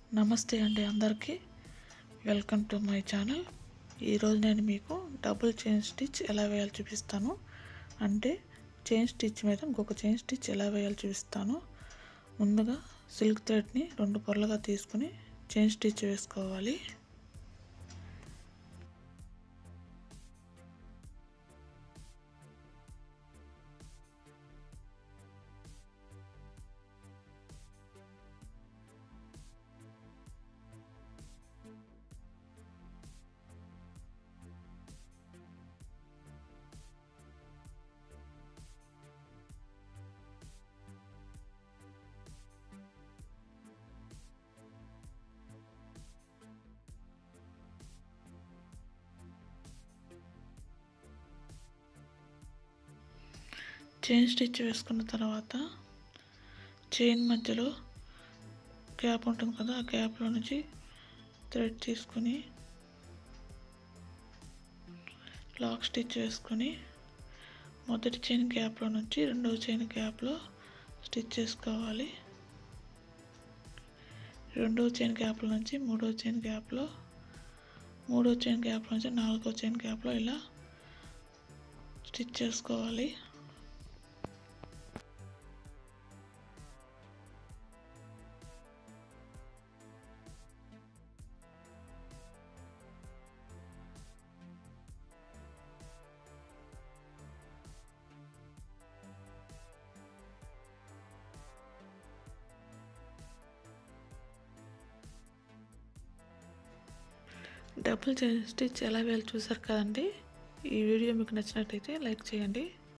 నమస్తే అండి అందరికీ వెల్కమ్ టు మై ఛానల్ ఈరోజు నేను మీకు డబుల్ చైన్ స్టిచ్ ఎలా వేయాలో చూపిస్తాను అంటే చైన్ స్టిచ్ మీద ఇంకొక చైన్ స్టిచ్ ఎలా వేయాలో చూపిస్తాను ముందుగా సిల్క్ థ్రెడ్ని రెండు పొరలుగా తీసుకుని చైన్ స్టిచ్ వేసుకోవాలి చైన్ స్టిచ్ వేసుకున్న తర్వాత చైన్ మధ్యలో గ్యాప్ ఉంటుంది కదా ఆ గ్యాప్లో నుంచి థ్రెడ్ తీసుకొని లాక్ స్టిచ్ వేసుకొని మొదటి చైన్ గ్యాప్లో నుంచి రెండవ చైన్ గ్యాప్లో స్టిచ్ చేసుకోవాలి రెండవ చైన్ గ్యాప్లో నుంచి మూడవ చైన్ గ్యాప్లో మూడో చైన్ గ్యాప్లో నుంచి నాలుగో చైన్ గ్యాప్లో ఇలా స్టిచ్ చేసుకోవాలి డబుల్ చైన్ స్టిచ్ ఎలా వేయాలో చూసారు కదండి ఈ వీడియో మీకు నచ్చినట్టయితే లైక్ చేయండి